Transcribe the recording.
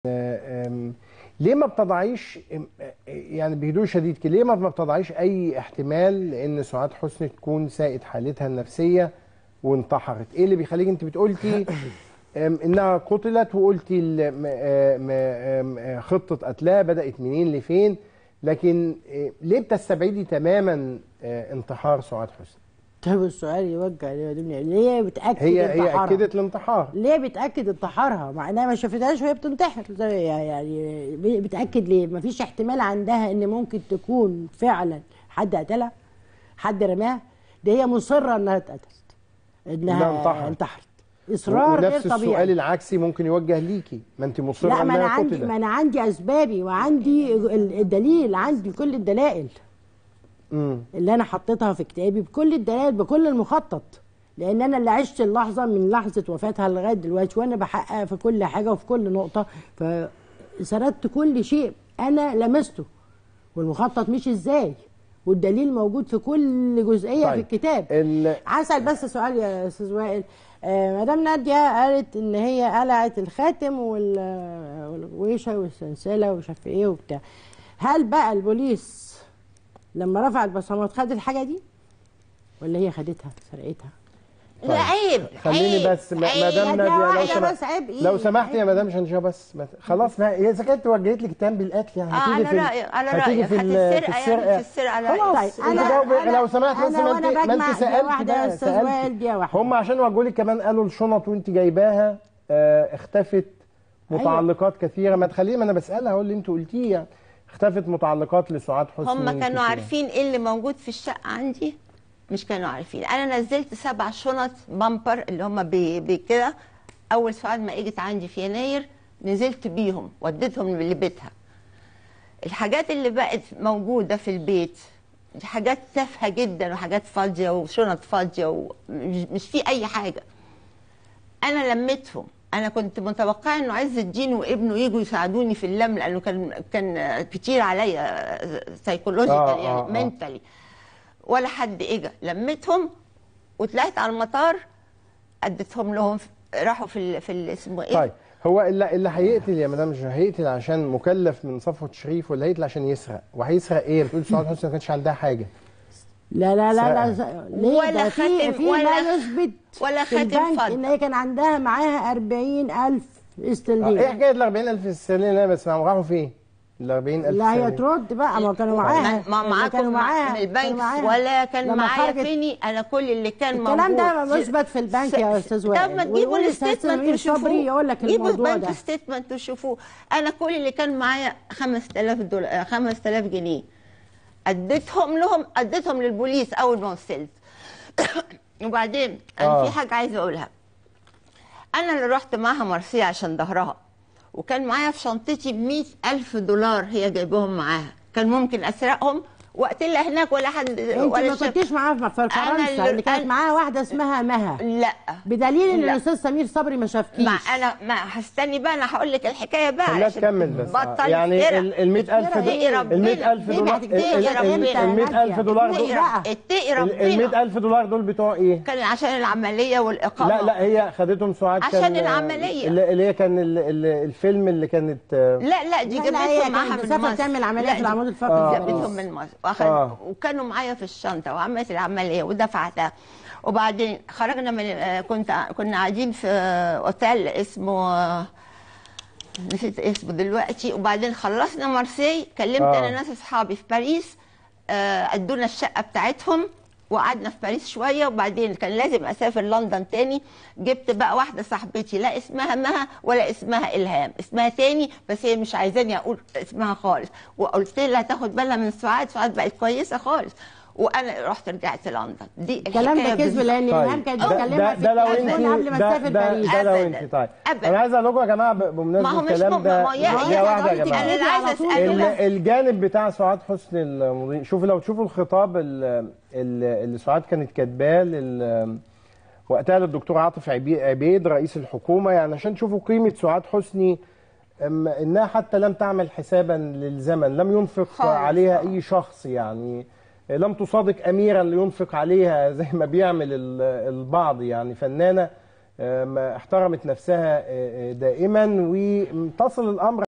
أم، ليه ما بتضعيش أم، يعني بهدوء شديد كده ليه ما ما بتضعيش اي احتمال ان سعاد حسني تكون سائد حالتها النفسيه وانتحرت ايه اللي بيخليك انت بتقولتي أم، انها قتلت وقلتي ال- م- م- م- خطه قتلها بدات منين لفين لكن إيه، ليه بتستبعدي تماما آه، انتحار سعاد حسني طب السؤال يوجه ليه يا دنيا ليه بتاكد هي هي انتحارها؟ اكدت الانتحار ليه بتاكد انتحارها مع انها ما شافتهاش وهي بتنتحر زي يعني بتاكد ليه مفيش احتمال عندها ان ممكن تكون فعلا حد قتلها حد رماها ده هي مصره انها اتقتلت إنها انها انتحرت. انتحرت اصرار غير ونفس طبيعي السؤال العكسي ممكن يوجه ليكي ما انت مصره لا ما انا انها عندي قتلت ما انا عندي اسبابي وعندي ال- الدليل عندي كل الدلائل مم. اللي انا حطيتها في كتابي بكل الدلائل بكل المخطط لان انا اللي عشت اللحظه من لحظه وفاتها لغايه دلوقتي وانا بحقق في كل حاجه وفي كل نقطه فسردت كل شيء انا لمسته والمخطط مش ازاي والدليل موجود في كل جزئيه طيب. في الكتاب ال- عسل بس سؤال يا استاذ وائل آه مدام ناديه قالت ان هي قلعت الخاتم وال- والغويشه والسلسله ومش عارف ايه وبتاع هل بقى البوليس لما رفع البصمات خد الحاجه دي ولا هي خدتها سرقتها لا عيب خليني عيب، بس م- عيب. مدام يا ناديه لو واحدة سمحت بس عيب إيه؟ لو سمحت يا عيب مدام شنشاه بس ما- خلاص ما هي اذا كانت وجهت لك اتهام بالقتل يعني اه هتيجي على في ال- رايك على هتيجي رايك في هات ال- السرقه في يعني في السرقه على رايك خلاص طيب، انت أنا- جاوبي أنا- لو سمحت بس أنا ما وأنا انت ما بجمع انت دي سالت واحدة يا بقى أستاذ سالت وائل، دي واحدة. هم عشان وجهوا لك كمان قالوا الشنط وانت جايباها آه، اختفت متعلقات كثيره ما تخليني ما انا بسالها اقول اللي انت قلتيه يعني اختفت متعلقات لسعاد حسني هم كانوا كتيرة. عارفين ايه اللي موجود في الشقه عندي مش كانوا عارفين انا نزلت سبع شنط بامبر اللي هم بكده اول سؤال ما اجت عندي في يناير نزلت بيهم وديتهم لبيتها الحاجات اللي بقت موجوده في البيت دي حاجات تافهه جدا وحاجات فاضيه وشنط فاضيه ومش مش في اي حاجه انا لميتهم انا كنت متوقعه انه عز الدين وابنه يجوا يساعدوني في اللم لانه كان كان كتير عليا سايكولوجيكال آه، يعني آه، آه. منتلي ولا حد اجى لميتهم وطلعت على المطار اديتهم لهم راحوا في ال في ال اسمه ايه طيب هو اللي اللي هيقتل يا مدام مش هيقتل عشان مكلف من صفوة شريف ولا هيقتل عشان يسرق وهيسرق ايه بتقول سعاد حسني ما كانش عندها حاجه لا لا لا لا سرقة. ليه ولا ده في خاتم- في ولا- ما يثبت ولا في خاتم البنك فضة. ان هي كان عندها معاها 40000 آه، ايه استرليني حكايه ال 40000 السنين اللي انا بسمعهم راحوا فين؟ ال 40000 لا هي السنين. ترد بقى ما كانوا معاها ما اللي معاكم كانوا معاها من البنك كانوا معاها. ولا كان لما معايا خرجت- فيني انا كل اللي كان موجود الكلام ده في- مثبت في البنك س- يا س- استاذ طب وائل ما تجيبوا ويقول الستيتمنت الأستاذ وشوفوه صبري يقول لك جيبوا الموضوع البنك ده ستيتمنت وشوفوه انا كل اللي كان معايا 5000 دولار 5000 جنيه اديتهم لهم اديتهم للبوليس اول ما وصلت وبعدين انا آه. في حاجه عايزه اقولها انا اللي رحت معاها مرسية عشان ظهرها وكان معايا في شنطتي ب ألف دولار هي جايبهم معاها كان ممكن اسرقهم واقتلها هناك ولا حد انت ولا ما شاف- كنتيش معاها في أنا فرنسا اللي- اللي كانت أنا- معاها واحده اسمها مها لا بدليل ان لا. الاستاذ سمير صبري ما شافكيش ما انا ما هستني بقى انا هقول لك الحكايه بقى خليها علشان تكمل بس بطل يعني افترا. ال 100000 اتقي ربنا. ال 100000 ليه دولار ما تكدبش ربنا؟ ال 100000 دولار اتقي دول بقى. رب- اتقي ال ربنا 100000 دولار دول بتوع ايه؟ كان عشان العمليه والاقامه لا لا هي خدتهم سعاد عشان كان العملية. اللي اللي هي كان ال- ال- الفيلم اللي كانت آه، لا لا دي لا، لا، هي جابتهم معاها كانت من مسافرة مصر تعمل عملية لا، في دي- العمود الفقري آه. في جابتهم باريس. من مصر وأخد آه. وكانوا معايا في الشنطه وعملت العمليه ودفعتها وبعدين خرجنا من آه، كنت كنا قاعدين في آه، اوتيل اسمه آه، نسيت اسمه دلوقتي وبعدين خلصنا مارسي كلمت آه. انا ناس اصحابي في باريس آه، ادونا الشقه بتاعتهم وقعدنا في باريس شويه وبعدين كان لازم اسافر لندن تاني جبت بقى واحده صاحبتي لا اسمها مها ولا اسمها الهام اسمها تاني بس هي مش عايزاني اقول اسمها خالص وقلت لها تاخد بالها من سعاد سعاد بقت كويسه خالص وانا رحت رجعت لندن دي الكلام ده الحكاية كذب بالظبط. لان الهام طيب كانت ده, ده, بتكلمها في ده لو التليفون انت قبل ما ده, تسافر ده, باريس ده لو أبداً. انت طيب أبداً. انا عايز اقول لكم يا جماعه ما بمناسبه هو مش الكلام م- ده ما هي- هي دقيقة واحده يا حضرتك جماعه انا اللي عايزه على طول. ال- اساله الجانب بتاع سعاد حسني المضيء شوفوا لو تشوفوا الخطاب ال- ال- اللي سعاد كانت كاتباه لل- وقتها للدكتور عاطف عبي- عبيد رئيس الحكومه يعني عشان تشوفوا قيمه سعاد حسني أم انها حتى لم تعمل حسابا للزمن لم ينفق خالص. عليها اي شخص يعني لم تصادق اميرا لينفق عليها زي ما بيعمل ال- البعض يعني فنانه آه، ما احترمت نفسها آه، آه، دائما وتصل الامر